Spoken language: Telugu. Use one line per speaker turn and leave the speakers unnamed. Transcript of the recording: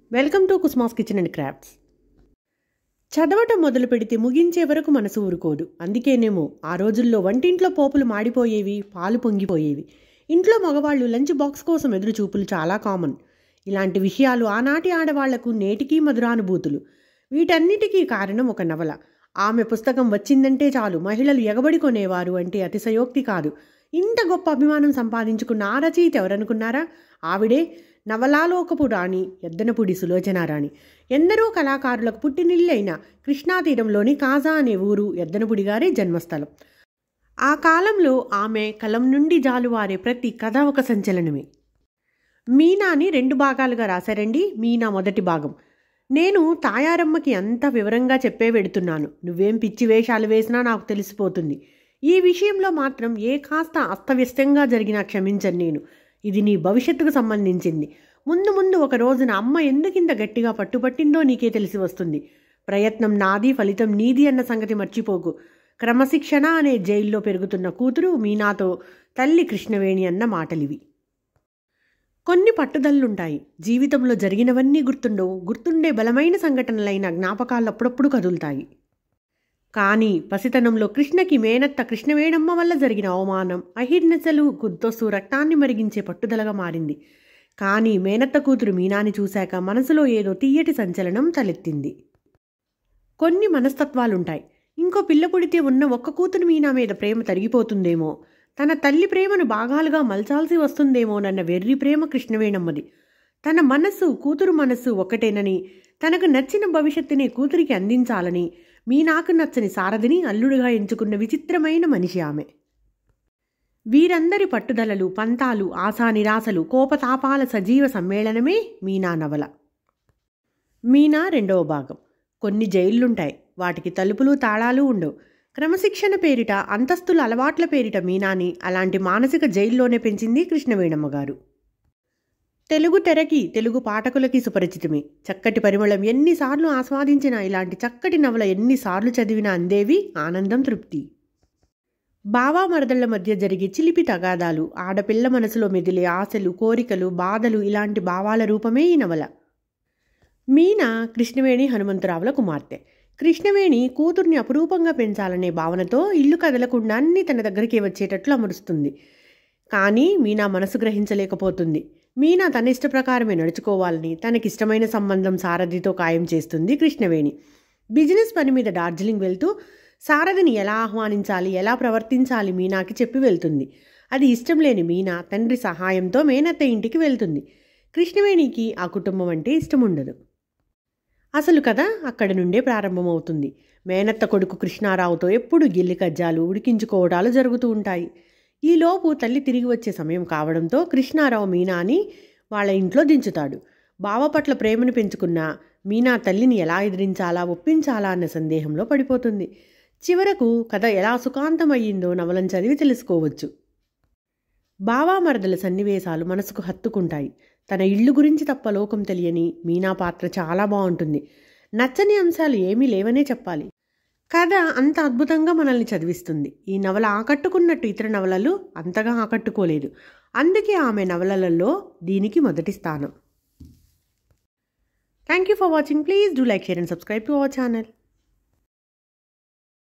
వెల్కమ్ టు కుస్మాస్ కిచెన్ అండ్ క్రాఫ్ట్స్ చదవటం మొదలు పెడితే ముగించే వరకు మనసు ఊరుకోదు అందుకేనేమో ఆ రోజుల్లో వంటింట్లో పోపులు మాడిపోయేవి పాలు పొంగిపోయేవి ఇంట్లో మగవాళ్ళు లంచ్ బాక్స్ కోసం ఎదురు చూపులు చాలా కామన్ ఇలాంటి విషయాలు ఆనాటి ఆడవాళ్లకు నేటికీ మధురానుభూతులు వీటన్నిటికీ కారణం ఒక నవల ఆమె పుస్తకం వచ్చిందంటే చాలు మహిళలు ఎగబడి కొనేవారు అంటే అతిశయోక్తి కాదు ఇంత గొప్ప అభిమానం సంపాదించుకున్న ఆ రచయిత ఎవరనుకున్నారా ఆవిడే నవలాలోకపు రాణి ఎద్దనపూడి సులోచనారాణి ఎందరో కళాకారులకు పుట్టినిల్లైన కృష్ణా తీరంలోని కాజా అనే ఊరు ఎద్దనపూడి గారి జన్మస్థలం ఆ కాలంలో ఆమె కలం నుండి జాలువారే ప్రతి కథ ఒక సంచలనమే మీనాని రెండు భాగాలుగా రాశారండి మీనా మొదటి భాగం నేను తాయారమ్మకి అంత వివరంగా చెప్పే వెడుతున్నాను నువ్వేం పిచ్చి వేషాలు వేసినా నాకు తెలిసిపోతుంది ఈ విషయంలో మాత్రం ఏ కాస్త అస్తవ్యస్తంగా జరిగినా క్షమించను నేను ఇది నీ భవిష్యత్తుకు సంబంధించింది ముందు ముందు ఒక రోజున అమ్మ ఎందుకింత గట్టిగా పట్టుపట్టిందో నీకే తెలిసి వస్తుంది ప్రయత్నం నాది ఫలితం నీది అన్న సంగతి మర్చిపోకు క్రమశిక్షణ అనే జైల్లో పెరుగుతున్న కూతురు మీనాతో తల్లి కృష్ణవేణి అన్న మాటలివి కొన్ని పట్టుదల్లుంటాయి జీవితంలో జరిగినవన్నీ గుర్తుండవు గుర్తుండే బలమైన సంఘటనలైన జ్ఞాపకాలు అప్పుడప్పుడు కదులుతాయి కానీ పసితనంలో కృష్ణకి మేనత్త కృష్ణవేణమ్మ వల్ల జరిగిన అవమానం అహిర్నెసలు గుర్తొస్తూ రక్తాన్ని మరిగించే పట్టుదలగా మారింది కానీ మేనత్త కూతురు మీనాని చూశాక మనసులో ఏదో తీయటి సంచలనం తలెత్తింది కొన్ని మనస్తత్వాలుంటాయి ఇంకో పిల్ల పుడితే ఉన్న ఒక్క కూతురు మీనా మీద ప్రేమ తరిగిపోతుందేమో తన తల్లి ప్రేమను భాగాలుగా మలచాల్సి వస్తుందేమోనన్న వెర్రి ప్రేమ కృష్ణవేణమ్మది తన మనస్సు కూతురు మనస్సు ఒకటేనని తనకు నచ్చిన భవిష్యత్తుని కూతురికి అందించాలని మీనాకు నచ్చని సారథిని అల్లుడుగా ఎంచుకున్న విచిత్రమైన మనిషి ఆమె వీరందరి పట్టుదలలు పంతాలు ఆశా నిరాశలు కోపతాపాల సజీవ సమ్మేళనమే మీనా నవల మీనా రెండవ భాగం కొన్ని జైళ్లుంటాయి వాటికి తలుపులు తాళాలు ఉండవు క్రమశిక్షణ పేరిట అంతస్తుల అలవాట్ల పేరిట మీనాని అలాంటి మానసిక జైల్లోనే పెంచింది కృష్ణవేణమ్మ గారు తెలుగు తెరకి తెలుగు పాఠకులకి సుపరిచితమే చక్కటి పరిమళం ఎన్నిసార్లు ఆస్వాదించినా ఇలాంటి చక్కటి నవల ఎన్నిసార్లు చదివినా అందేవి ఆనందం తృప్తి బావా మరదళ్ల మధ్య జరిగే చిలిపి తగాదాలు ఆడపిల్ల మనసులో మెదిలే ఆశలు కోరికలు బాధలు ఇలాంటి భావాల రూపమే ఈ నవల మీనా కృష్ణవేణి హనుమంతరావుల కుమార్తె కృష్ణవేణి కూతుర్ని అపురూపంగా పెంచాలనే భావనతో ఇల్లు కదలకుండా అన్ని తన దగ్గరికి వచ్చేటట్లు అమరుస్తుంది కానీ మీనా మనసు గ్రహించలేకపోతుంది మీనా తన ఇష్ట ప్రకారమే నడుచుకోవాలని తనకిష్టమైన సంబంధం సారథితో ఖాయం చేస్తుంది కృష్ణవేణి బిజినెస్ పని మీద డార్జిలింగ్ వెళ్తూ సారథిని ఎలా ఆహ్వానించాలి ఎలా ప్రవర్తించాలి మీనాకి చెప్పి వెళ్తుంది అది ఇష్టం లేని మీనా తండ్రి సహాయంతో మేనత్త ఇంటికి వెళ్తుంది కృష్ణవేణికి ఆ కుటుంబం అంటే ఇష్టం ఉండదు అసలు కథ అక్కడి నుండే ప్రారంభమవుతుంది మేనత్త కొడుకు కృష్ణారావుతో ఎప్పుడు గిల్లి కజ్జాలు ఉడికించుకోవడాలు జరుగుతూ ఉంటాయి ఈలోపు తల్లి తిరిగి వచ్చే సమయం కావడంతో కృష్ణారావు మీనాని వాళ్ళ ఇంట్లో దించుతాడు బావ పట్ల ప్రేమను పెంచుకున్న మీనా తల్లిని ఎలా ఎదిరించాలా ఒప్పించాలా అన్న సందేహంలో పడిపోతుంది చివరకు కథ ఎలా సుఖాంతమయ్యిందో నవలను చదివి తెలుసుకోవచ్చు బావా మరదల సన్నివేశాలు మనసుకు హత్తుకుంటాయి తన ఇల్లు గురించి తప్ప లోకం తెలియని మీనా పాత్ర చాలా బాగుంటుంది నచ్చని అంశాలు ఏమీ లేవనే చెప్పాలి కథ అంత అద్భుతంగా మనల్ని చదివిస్తుంది ఈ నవల ఆకట్టుకున్నట్టు ఇతర నవలలు అంతగా ఆకట్టుకోలేదు అందుకే ఆమె నవలలలో దీనికి మొదటి స్థానం thank you for watching please do like share and subscribe to our channel